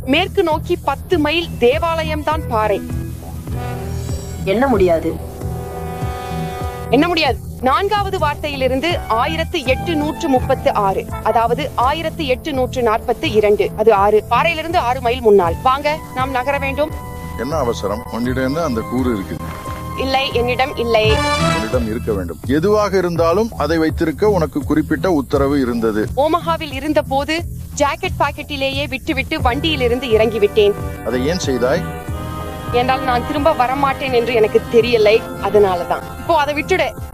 மேற்கு நோக்கி பத்து மைல் தேவாலயம் தான் பாறை எண்ண முடியாது என்ன முடியாது நான்காவது வார்த்தையிலிருந்து ஆயிரத்து எட்டு நூற்று முப்பத்து ஆறு அதாவது ஆயிரத்து எட்டு நூற்று நாற்பத்து இரண்டு அது ஆறு பாறையிலிருந்து ஆறு மைல் முன்னால் வாங்க நாம் நகர வேண்டும் என்ன அவசரம் உன்னிடம் என்ன அந்த கூறு இருக்குது இல்லை என்னிடம் இல்லை உன்னிடம் இருக்க வேண்டும் எதுவாக இருந்தாலும் அதை வைத்திருக்க உனக்கு குறிப்பிட்ட உத்தரவு இருந்தது ஓமஹாவில் இருந்த போது ஜாக்கெட் பாக்கெட்டிலேயே விட்டுவிட்டு வண்டியிலிருந்து இறங்கிவிட்டேன் அதை ஏன் செய்தாய் என்றால் நான் திரும்ப வரமாட்டேன் என்று எனக்கு தெரியலை அதனாலதான் இப்போ அதை விட்டுடு